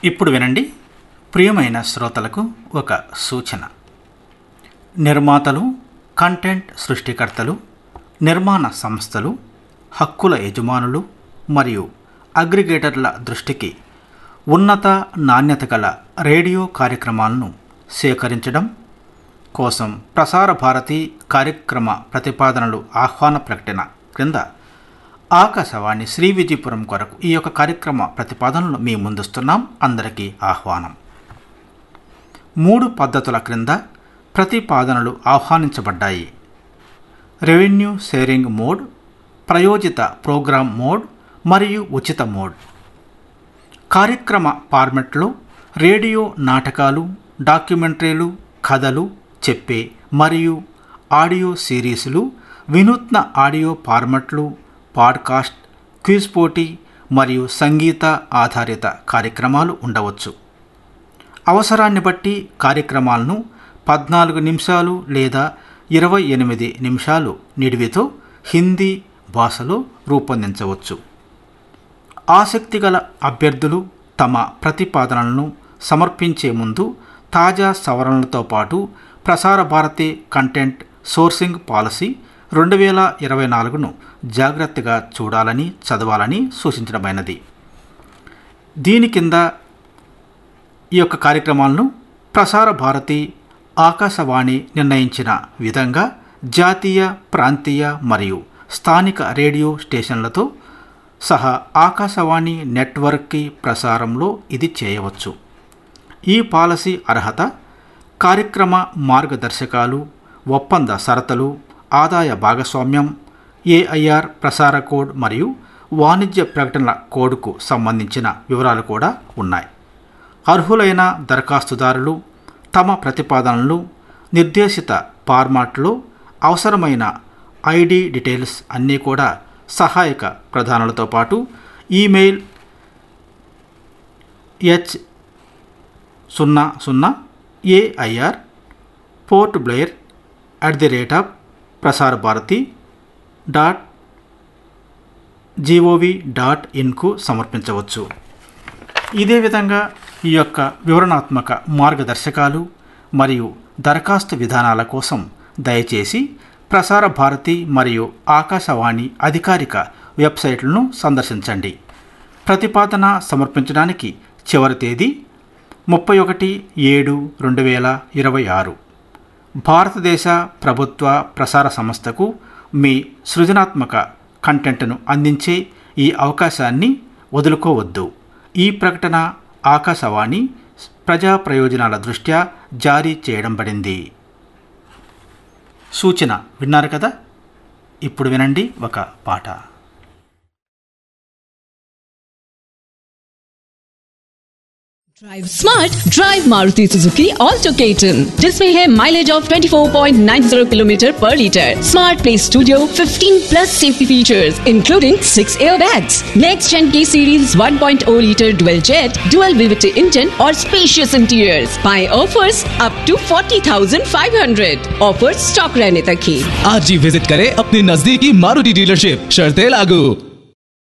ఇప్పుడు వినండి ప్రియమైన శ్రోతలకు ఒక సూచన నిర్మాతలు కంటెంట్ సృష్టికర్తలు నిర్మాణ సంస్థలు హక్కుల యజమానులు మరియు అగ్రిగేటర్ల దృష్టికి ఉన్నత నాణ్యత గల రేడియో కార్యక్రమాలను సేకరించడం కోసం ప్రసార భారతి కార్యక్రమ ప్రతిపాదనలు ఆహ్వాన ప్రకటన క్రింద ఆకాశవాణి శ్రీ విజయపురం కొరకు ఈ యొక్క కార్యక్రమ ప్రతిపాదనలు మీ ముందుస్తున్నాం అందరికీ ఆహ్వానం మూడు పద్ధతుల క్రింద ప్రతిపాదనలు ఆహ్వానించబడ్డాయి రెవెన్యూ షేరింగ్ మోడ్ ప్రయోజిత ప్రోగ్రామ్ మోడ్ మరియు ఉచిత మోడ్ కార్యక్రమ ఫార్మెట్లో రేడియో నాటకాలు డాక్యుమెంటరీలు కథలు చెప్పే మరియు ఆడియో సిరీస్లు వినూత్న ఆడియో ఫార్మెట్లు పాడ్కాస్ట్ క్విజ్ పోటీ మరియు సంగీత ఆధారిత కార్యక్రమాలు ఉండవచ్చు అవసరాన్ని బట్టి కార్యక్రమాలను పద్నాలుగు నిమిషాలు లేదా ఇరవై ఎనిమిది నిమిషాలు నిడివితో హిందీ భాషలో రూపొందించవచ్చు ఆసక్తిగల అభ్యర్థులు తమ ప్రతిపాదనలను సమర్పించే ముందు తాజా సవరణలతో పాటు ప్రసార భారతి కంటెంట్ సోర్సింగ్ పాలసీ రెండు వేల ఇరవై నాలుగును జాగ్రత్తగా చూడాలని చదవాలని సూచించడమైనది దీని కింద ఈ యొక్క కార్యక్రమాలను ప్రసార భారతి ఆకాశవాణి నిర్ణయించిన విధంగా జాతీయ ప్రాంతీయ మరియు స్థానిక రేడియో స్టేషన్లతో సహా ఆకాశవాణి నెట్వర్క్కి ప్రసారంలో ఇది చేయవచ్చు ఈ పాలసీ అర్హత కార్యక్రమ మార్గదర్శకాలు ఒప్పంద షరతులు ఆదాయ భాగస్వామ్యం ఏఐఆర్ ప్రసార కోడ్ మరియు వాణిజ్య ప్రకటనల కోడ్కు సంబంధించిన వివరాలు కూడా ఉన్నాయి అర్హులైన దరఖాస్తుదారులు తమ ప్రతిపాదనలు నిర్దేశిత ఫార్మాట్లో అవసరమైన ఐడి డీటెయిల్స్ అన్నీ కూడా సహాయక ప్రధానాలతో పాటు ఈమెయిల్ హెచ్ సున్నా సున్నా AIR Port Blair at the rate of Prasar Bharati dot GOV dot ఇన్కు సమర్పించవచ్చు ఇదే విధంగా ఈ యొక్క వివరణాత్మక మార్గదర్శకాలు మరియు దరఖాస్తు విధానాల కోసం దయచేసి ప్రసార భారతి మరియు ఆకాశవాణి అధికారిక వెబ్సైట్లను సందర్శించండి ప్రతిపాదన సమర్పించడానికి చివరి తేదీ ముప్పై ఒకటి ఏడు రెండు వేల ఇరవై ఆరు భారతదేశ ప్రభుత్వ ప్రసార సంస్థకు మీ సృజనాత్మక కంటెంట్ను అందించే ఈ అవకాశాన్ని వదులుకోవద్దు ఈ ప్రకటన ఆకాశవాణి ప్రజా ప్రయోజనాల దృష్ట్యా జారీ చేయడం పడింది సూచన విన్నారు కదా ఇప్పుడు వినండి ఒక పాట Drive smart, drive Maruti Suzuki Alto K10. जिसमें है माइलेज ऑफ 24.90 किलोमीटर पर litre smart play studio 15 plus safety features including 6 airbags next gen K series 1.0 litre dual jet dual VVT engine और spacious interiors buy offers up to 40,500 offers stock रहने तक ही आज ही visit करें अपने नजदीकी Maruti dealership शर्तें लागू